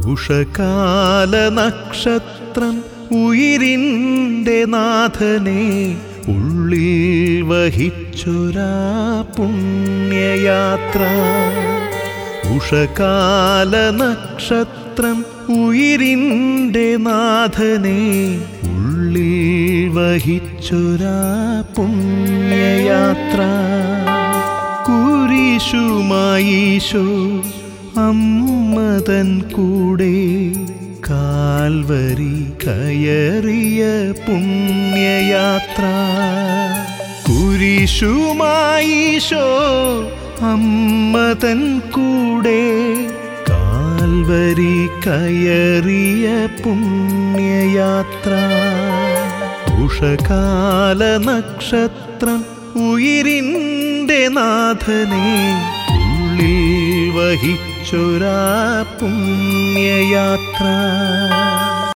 ഉഷകാല നക്ഷത്രം ഉയിരിൻ്റെ നാഥനെ ഉള്ളിൽ വഹിച്ചൊരാ പുണ്യയാത്ര ഉഷകാല നക്ഷത്രം ഉയിരിൻ്റെ നാഥനെ ഉള്ളിൽ വഹിച്ചൊരാ പുണ്യയാത്ര കുരിശുമായീശോ അമ്മതൻ കൂടെ കാൽവരി കയറിയ പുണ്യയാത്ര കുരിശുമായീശോ അമ്മതൻ കൂടെ കാൽവരി കയറിയ പുണ്യയാത്ര ഉഷകാല നക്ഷത്രം ഉയിരിൻ്റെ നാഥനെ ഉള്ളിൽ വഹിച്ചൊരാ പുണ്യയാത്ര